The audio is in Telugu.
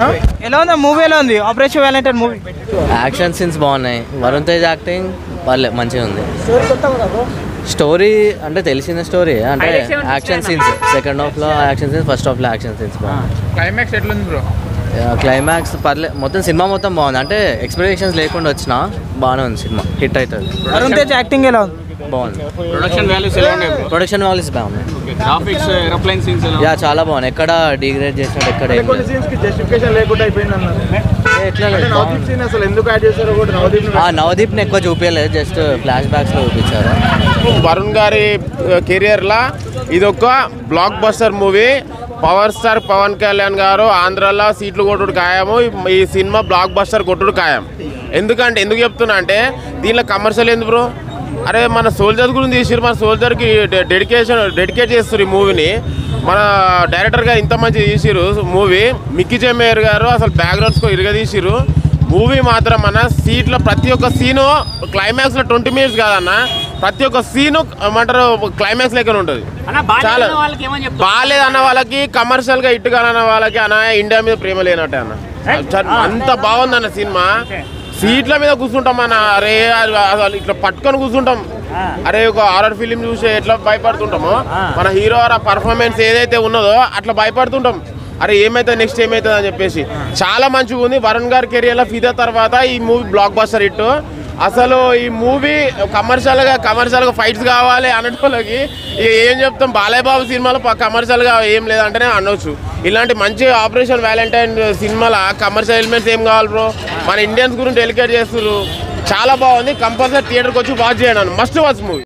ఎలా ఉంది మూవీ ఎలా ఉంది Operation Valentine movie action scenes బాగున్నాయి వరుణ్ తేజ్ యాక్టింగ్ పర్లే మంచిగా ఉంది స్టోరీ అంటే తెలిసిన స్టోరీ అంటే యాక్షన్ సీన్స్ సెకండ్ హాఫ్ లో యాక్షన్ సీన్స్ ఫస్ట్ హాఫ్ లో యాక్షన్ సీన్స్ బాగుంది క్లైమాక్స్ ఎట్లుంది బ్రో క్లైమాక్స్ పర్లే మొత్తం సినిమా మొత్తం బాగుంది అంటే ఎక్స్పెక్టేషన్స్ లేకుండా వచ్చిన బాగానే ఉంది సినిమా హిట్ అవుతుంది వరుణ్ తేజ్ యాక్టింగ్ ఎలా ఉంది బాగుంది ప్రొడక్షన్ వాల్యూస్ ఎలా ఉన్నాయి బ్రో ప్రొడక్షన్ వాల్యూస్ బాగున్నాయి గ్రాఫిక్స్ ఏరోప్లేన్ సీన్స్ ఎలా యా చాలా బాగుంది ఎక్కడ డిగ్రేడ్ చేసినట్టు ఎక్కడ ఏం కొన్ని లేదు. సీన్స్ కి జస్టిఫికేషన్ లేకుండా అయిపోయింది అన్నారు ఏ, ఎట్లా లేదు, నవదీప్ బాగుంది. సీన్ అసలు ఎందుకు యాడ్ చేశారో కూడా నవదీప్ ఆ నవదీప్ని ఎక్కువ చూపించలేదు జస్ట్ ఫ్లాష్ బ్యాక్స్ లో చూపించారు వరుణ్ గారి కెరియర్లో ఇది ఒక blockbuster movie power star Pawan Kalyan గారు ఆంధ్రాలో సీట్లు కొట్టుడు ఖాయము ఈ సినిమా బ్లాక్ బస్టర్ కొట్టుడు ఖాయం ఎందుకంటే ఎందుకు చెప్తున్నా అంటే దీనిలో కమర్షియల్ ఎందుకు బ్రో అరే మన సోల్జర్స్ గురించి తీసిరు మన సోల్జర్కి డెడికేషన్ డెడికేట్ చేస్తారు ఈ మూవీని మన డైరెక్టర్ గారు ఇంత మంచి తీసిరు మూవీ మిక్కీ జమేర్ గారు అసలు బ్యాక్గ్రౌండ్స్కో ఇరుగా తీసిరు మూవీ మాత్రం మన సీట్లో ప్రతి ఒక్క సీను క్లైమాక్స్లో ట్వంటీ మినిట్స్ కాదన్న ప్రతి ఒక్క సీను ఏమంటారు క్లైమాక్స్ లెక్కన ఉంటుంది చాలా బాగాలేదు అన్న వాళ్ళకి కమర్షియల్ గా ఇట్టు కానన్న వాళ్ళకి అన్న ఇండియా మీద ప్రేమ లేనట్టే అన్న చ- అంత బాగుందన్న సినిమా సీట్ల మీద కూర్చుంటాం అన్న అరే అది అసలు ఇట్లా పట్టుకొని కూర్చుంటాం అరే ఒక హారర్ ఫిలిం చూసి ఎట్లా భయపడుతుంటామో మన హీరో ఆ పర్ఫార్మెన్స్ ఏదైతే ఉన్నదో అట్లా భయపడుతుంటాం అరే ఏమైతే నెక్స్ట్ ఏమైతుంది అని చెప్పేసి చాలా మంచిగా ఉంది వరుణ్ గారి కెరియర్లో ఫిదా తర్వాత ఈ మూవీ బ్లాక్ బస్టర్ హిట్ అసలు ఈ మూవీ కమర్షియల్గా కమర్షియల్గా ఫైట్స్ కావాలి అనేటోళ్ళకి ఇక ఏం చెప్తాం బాలయ్య బాబు సినిమాలో ప- కమర్షియల్గా ఏం లేదంటేనే అనొచ్చు ఇలాంటి మంచి ఆపరేషన్ వ్యాలంటైన్ సినిమాల కమర్షియల్ ఎలిమెంట్స్ ఏం కావాలి బ్రో మన ఇండియన్స్ గురించి డెలికేట్ చేస్తున్నారు చాలా బాగుంది కంపల్సరీ థియేటర్కి వచ్చి వాచ్ చేయండి మస్ట్ వాచ్ మూవీ